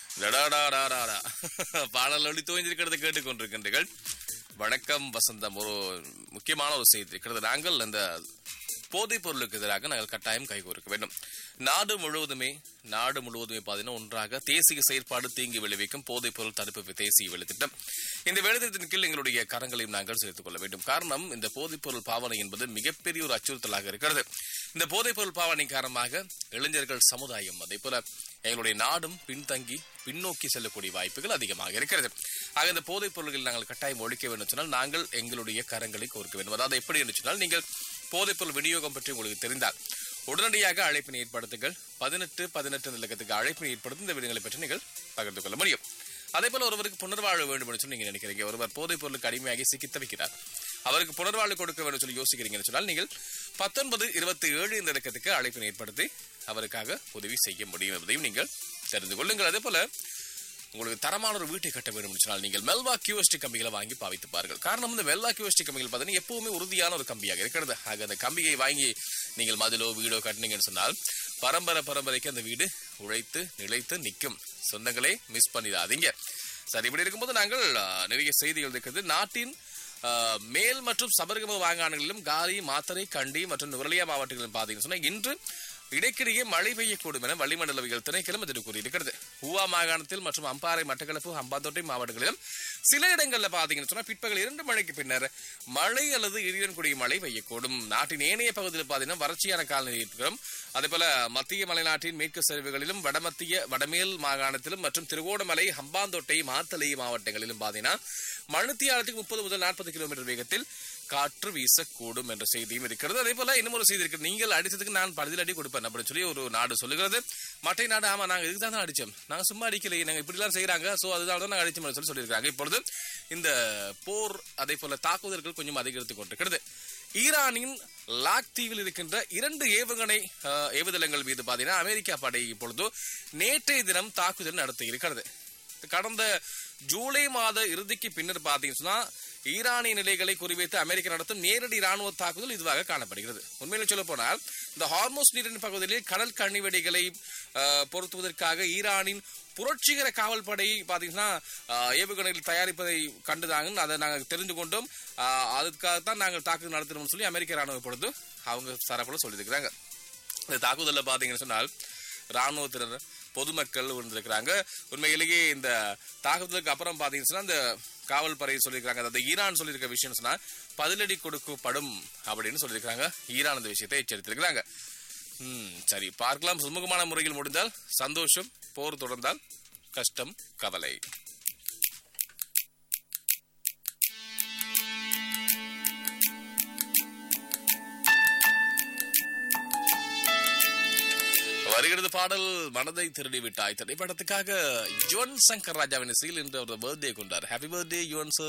டடாடாடாடாடா. பாடல் ஒளி தோய்ந்திருக்கிறது கேட்டுக்கொண்டிருக்கின்றீர்கள் வணக்கம் வசந்தம் ஒரு முக்கியமான ஒரு செய்தி இருக்கிறது நாங்கள் அந்த போதைப் பொருளுக்கு எதிராக நாங்கள் கட்டாயம் கைகோர்க்க வேண்டும் நாடு முழுவதுமே நாடு முழுவதுமே பார்த்தீங்கன்னா ஒன்றாக தேசிய செயற்பாடு தீங்கு விளைவிக்கும் போதைப் பொருள் தடுப்பு தேசிய வேலைத்திட்டம் இந்த வேலைத்திட்டத்தின் கீழ் எங்களுடைய கரங்களையும் நாங்கள் சேர்த்துக் கொள்ள வேண்டும் காரணம் இந்த போதைப் பொருள் பாவனை என்பது மிகப்பெரிய ஒரு அச்சுறுத்தலாக இருக்கிறது இந்த போதைப் பொருள் பாவனை காரணமாக இளைஞர்கள் சமுதாயம் அதே போல எங்களுடைய நாடும் பின்தங்கி பின்னோக்கி செல்லக்கூடிய வாய்ப்புகள் அதிகமாக இருக்கிறது ஆக இந்த போதைப் பொருள்கள் நாங்கள் கட்டாயம் ஒழிக்க வேண்டும் சொன்னால் நாங்கள் எங்களுடைய கரங்களை கோர்க்க வேண்டும் அதாவது எப்படி என்று சொன்னால் நீங்கள் போதைப்பொருள் விநியோகம் பற்றி உங்களுக்கு தெரிந்தால் உடனடியாக அழைப்பினை ஏற்படுத்துங்கள் பதினெட்டு பதினெட்டு இலக்கத்துக்கு அழைப்பினை ஏற்படுத்தி இந்த விடயங்களை பற்றி நீங்கள் பகிர்ந்து கொள்ள முடியும் அதே போல ஒருவருக்கு புனர்வாழ்வு வேண்டும் என்று சொல்லி நீங்க நினைக்கிறீங்க ஒருவர் போதைப் பொருளுக்கு அடிமையாகி சிக்கி தவிக்கிறார் அவருக்கு புனர்வாழ்வு கொடுக்க வேண்டும் சொல்லி யோசிக்கிறீங்கன்னு சொன்னால் நீங்கள் பத்தொன்பது இருபத்தி ஏழு இந்த இலக்கத்துக்கு அழைப்பினை ஏற்படுத்தி அவருக்காக உதவி செய்ய முடியும் என்பதையும் நீங்கள் தெரிந்து கொள்ளுங்கள் அதே போல உங்களுக்கு தரமான ஒரு வீட்டை கட்ட வேண்டும் என்று சொன்னால் நீங்கள் மெல்வா கியூஎஸ்டி கம்பிகளை வாங்கி பாவித்து பாருங்கள் காரணம் இந்த மெல்வா கியூஎஸ்டி கம்பிகள் பார்த்தீங்கன்னா எப்பவுமே உறுதியான ஒரு கம்பியாக இருக்கிறது ஆக அந்த கம்பியை வாங்கி நீங்கள் மதிலோ வீடோ கட்டினீங்கன்னு சொன்னால் பரம்பரை பரம்பரைக்கு அந்த வீடு உழைத்து நிலைத்து நிற்கும் சொந்தங்களே மிஸ் பண்ணிடாதீங்க சரி இப்படி இருக்கும்போது நாங்கள் ஆ, நிறைய செய்திகள் இருக்கிறது நாட்டின் ஆ, மேல் மற்றும் சபர்கம வாங்கானங்களிலும் காலி மாத்தறை கண்டி மற்றும் நுரலியா மாவட்டங்களிலும் பார்த்தீங்கன்னு சொன்னா இன்று இடைக்கிடையே மழை பெய்யக்கூடும் என வளிமண்டலவியல் திணைக்களம் எதிர்ப்பு கூறியிருக்கிறது ஊவா மாகாணத்தில் மற்றும் அம்பாறை மட்டக்களப்பு அம்பாந்தோட்டை மாவட்டங்களிலும் சில இடங்கள்ல பாத்தீங்கன்னு சொன்னா பிற்பகல் இரண்டு மணிக்கு பின்னர் மழை அல்லது இடியுடன் கூடிய மழை பெய்யக்கூடும் நாட்டின் ஏனைய பகுதியில் பாத்தீங்கன்னா வறட்சியான காலநிலை இருக்கிறோம் அதே போல மத்திய மலைநாட்டின் மேற்கு சரிவுகளிலும் வடமத்திய வடமேல் மாகாணத்திலும் மற்றும் திருகோணமலை ஹம்பாந்தோட்டை மாத்தளை மாவட்டங்களிலும் பாத்தீங்கன்னா மணித்தியாலத்துக்கு முப்பது முதல் நாற்பது கிலோமீட்டர் வேகத்தில் காற்று வீசக்கூடும் என்ற செய்தியும் இருக்கிறது அதே போல இன்னும் ஒரு செய்தி இருக்கு நீங்கள் அடிச்சதுக்கு நான் பதில் அடி கொடுப்பேன் அப்படின்னு சொல்லி ஒரு நாடு சொல்லுகிறது மற்ற நாடு ஆமா நாங்க இதுக்கு தான் அடிச்சோம் நாங்க சும்மா அடிக்கலையே நாங்க இப்படி எல்லாம் செய்யறாங்க சோ அதனால தான் நாங்க அடிச்சோம் சொல்லி சொல்லியிருக்காங்க இப்பொழுது இந்த போர் அதே போல தாக்குதல்கள் கொஞ்சம் அதிகரித்துக் கொண்டிருக்கிறது ஈரானின் லாக் தீவில் இருக்கின்ற இரண்டு ஏவுகணை அஹ், ஏவுதளங்கள் மீது பாத்தீங்கன்னா அமெரிக்கா படை இப்பொழுது நேற்றைய தினம் தாக்குதல் நடத்தி இருக்கிறது கடந்த ஜூலை மாத இறுதிக்கு பின்னர் பாத்தீங்கன்னா சொன்னா ஈரானிய நிலைகளை குறிவைத்து அமெரிக்கா நடத்தும் நேரடி ராணுவ தாக்குதல் இதுவாக காணப்படுகிறது உண்மையில சொல்ல போனால் இந்த ஹார்மோஸ் நீரின் பகுதியில் கடல் கண்ணிவெடிகளை அஹ், பொருத்துவதற்காக ஈரானின் புரட்சிகர காவல் படை பாத்தீங்கன்னா அஹ், ஏவுகணைகள் தயாரிப்பதை கண்டுதாங்க அதை நாங்கள் தெரிந்து கொண்டோம் அஹ், அதுக்காகத்தான் நாங்கள் தாக்குதல் நடத்தினோம்னு சொல்லி அமெரிக்க ராணுவ பொழுது அவங்க தரப்புல சொல்லியிருக்கிறாங்க இந்த தாக்குதல்ல பாத்தீங்கன்னு சொன்னால் ராணுவத்தினர் பொதுமக்கள் இருந்திருக்கிறாங்க உண்மையிலேயே இந்த தாக்குதலுக்கு அப்புறம் பாத்தீங்கன்னு சொன்னா இந்த காவல் படை சொல்லியிருக்காங்க அதாவது ஈரான் சொல்லியிருக்க விஷயம் சொன்னா பதிலடி கொடுக்கப்படும் அப்படின்னு சொல்லியிருக்காங்க ஈரான் இந்த விஷயத்தை எச்சரித்திருக்கிறாங்க ம் சரி பார்க்கலாம் சுமூகமான முறையில் முடிந்தால் சந்தோஷம் போர் தொடர்ந்தால் கஷ்டம் கவலை வருகிறது பாடல் மனதை திருடி விட்டாய் திரைப்படத்துக்காக யுவன் சங்கர் ராஜாவின் இசையில் இன்று அவர் பர்த்டே கொண்டார் ஹாப்பி பர்த்டே யுவன் சார்